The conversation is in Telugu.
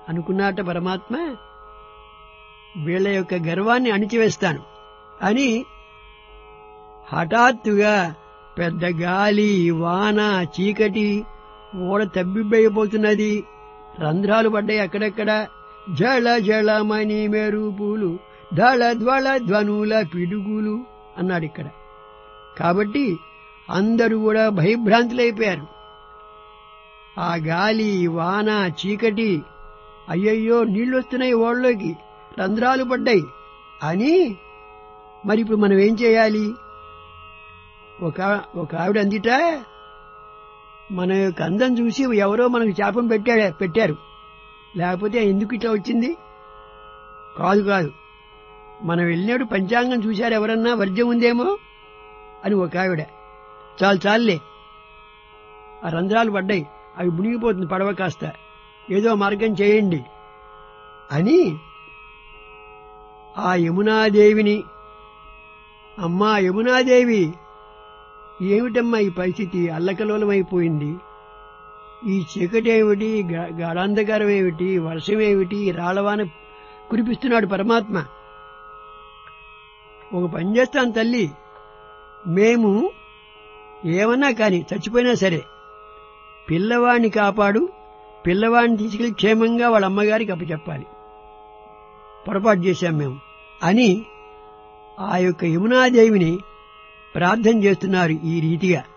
అనుకున్నట్ట పరమాత్మ వీళ్ళ యొక్క గర్వాన్ని అణిచివేస్తాను అని హఠాత్తుగా పెద్ద గాలి వాన చీకటి ఓడ తబ్బిబ్బైపోతున్నది రంధ్రాలు పడ్డాయి అక్కడక్కడ జళ జళమణి మెరుపులు దళ ధ్వళ ధ్వనుల పిడుగులు అన్నాడు ఇక్కడ కాబట్టి అందరూ కూడా భయభ్రాంతులైపోయారు ఆ గాలి వాన చీకటి అయ్యయ్యో నీళ్లొస్తున్నాయి ఓళ్ళలోకి రంధ్రాలు పడ్డాయి అని మరి ఇప్పుడు మనం ఏం చేయాలి ఒక ఒక ఆవిడ అందిట మన యొక్క అందం చూసి ఎవరో మనకు చేపను పెట్టాడు పెట్టారు లేకపోతే ఎందుకు ఇట్లా వచ్చింది కాదు కాదు మనం వెళ్ళినాడు పంచాంగం చూశారు ఎవరన్నా వర్జ్యం ఉందేమో అని ఒక ఆవిడ చాలు చాలులే ఆ రంధ్రాలు పడ్డాయి అవి మునిగిపోతుంది పడవ కాస్త ఏదో మార్గం చేయండి అని ఆ యమునాదేవిని అమ్మా యమునాదేవి ఏమిటమ్మా ఈ పరిస్థితి అల్లకలోలమైపోయింది ఈ చీకటి ఏమిటి గా- గాఢాంధకారం ఏమిటి వర్షం ఏమిటి రాళవాన కురిపిస్తున్నాడు పరమాత్మ ఒక పని చేస్తాను తల్లి మేము ఏమన్నా కాని చచ్చిపోయినా సరే పిల్లవాడిని కాపాడు పిల్లవాడిని తీసుకెళ్లి క్షేమంగా వాళ్ళ అమ్మగారికి అప్పచెప్పాలి పొరపాటు చేశాం మేము అని ఆ యొక్క యమునాదేవిని ప్రార్థన చేస్తున్నారు ఈ రీతిగా